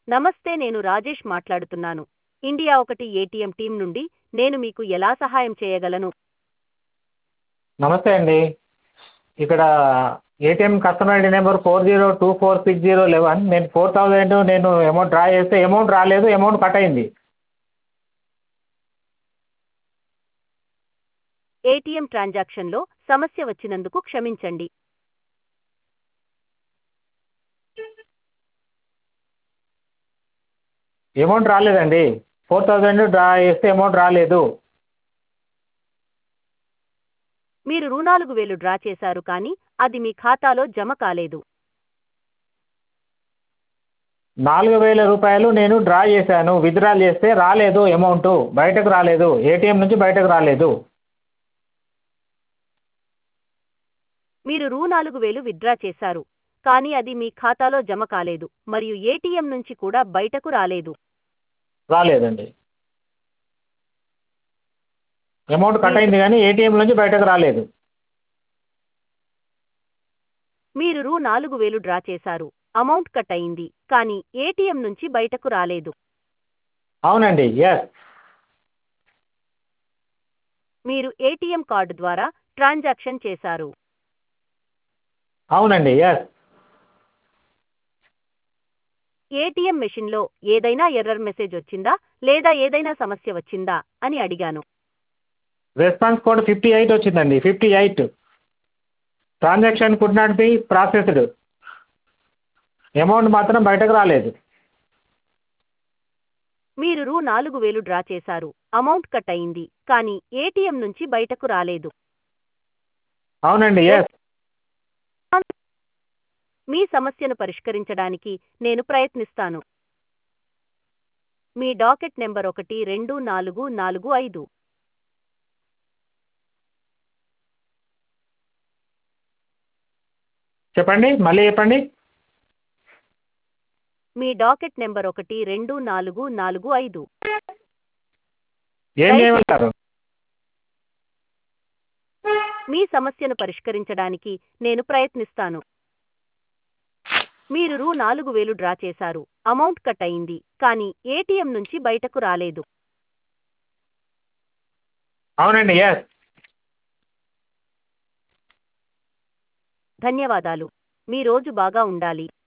నమస్తే నేను రాజేష్ మాట్లాడుతున్నాను ఇండియా ఒకటి ఏటీఎం టీం నుండి నేను మీకు ఎలా సహాయం చేయగలను నమస్తే అండి ఇక్కడ ATM customer ID number four zero two four six zero eleven నేను ఫోర్ థౌజండ్ నేను అమౌంట్ డ్రా చేస్తే అమౌంట్ రాలేదు అమౌంట్ కట్ అయింది ఏటీఎం ట్రాన్సాక్షన్లో సమస్య వచ్చినందుకు క్షమించండి అమౌంట్ రాలేదండి ఫోర్ థౌజండ్ డ్రా చేస్తే అమౌంట్ రాలేదు మీరు రూ నాలుగు వేలు డ్రా చేశారు కానీ అది మీ ఖాతాలో జమ కాలేదు నాలుగు వేల రూపాయలు నేను డ్రా చేశాను విత్డ్రా చేస్తే రాలేదు అమౌంట్ బయటకు రాలేదు ఏటీఎం నుంచి బయటకు రాలేదు మీరు రూ నాలుగు వేలు విత్డ్రా చేశారు కానీ అది మీ ఖాతాలో జమ కాలేదు మరియు ఏటీఎం నుంచి కూడా బయటకు రాలేదు రాలేదండి అమౌంట్ కట్ అయింది కానీ ఏటీఎం నుంచి బయటకు రాలేదు మీరు రూ నాలుగు వేలు డ్రా చేశారు అమౌంట్ కట్ అయింది కానీ ఏటీఎం నుంచి బయటకు రాలేదు అవునండి ఎస్ మీరు ఏటీఎం కార్డు ద్వారా ట్రాన్సాక్షన్ చేశారు అవునండి ఎస్ ఏటీఎం మెషిన్లో ఏదైనా ఎర్రర్ మెసేజ్ వచ్చిందా లేదా ఏదైనా సమస్య వచ్చిందా అని అడిగాను రెస్పాన్స్ కోడ్ ఫిఫ్టీ ఎయిట్ వచ్చిందండి fifty eight transaction could not be processed amount మాత్రం బయటకు రాలేదు మీరు రూ నాలుగు వేలు డ్రా చేశారు అమౌంట్ కట్ అయింది కానీ ఏటీఎం నుంచి బయటకు రాలేదు అవునండి ఎస్ మీ సమస్యను పరిష్కరించడానికి నేను ప్రయత్నిస్తాను మీ డాకెట్ నెంబర్ ఒకటి రెండు నాలుగు నాలుగు ఐదు చెప్పండి మళ్ళీ చెప్పండి మీ డాకెట్ నెంబర్ ఒకటి రెండు నాలుగు నాలుగు ఐదు ఏం చేయమంటారు మీ సమస్యను పరిష్కరించడానికి నేను ప్రయత్నిస్తాను మీరు రూ నాలుగు వేలు డ్రా చేశారు అమౌంట్ కట్ అయింది కానీ ఏటీఎం నుంచి బయటకు రాలేదు అవునండి ఎస్ ధన్యవాదాలు మీ రోజు బాగా ఉండాలి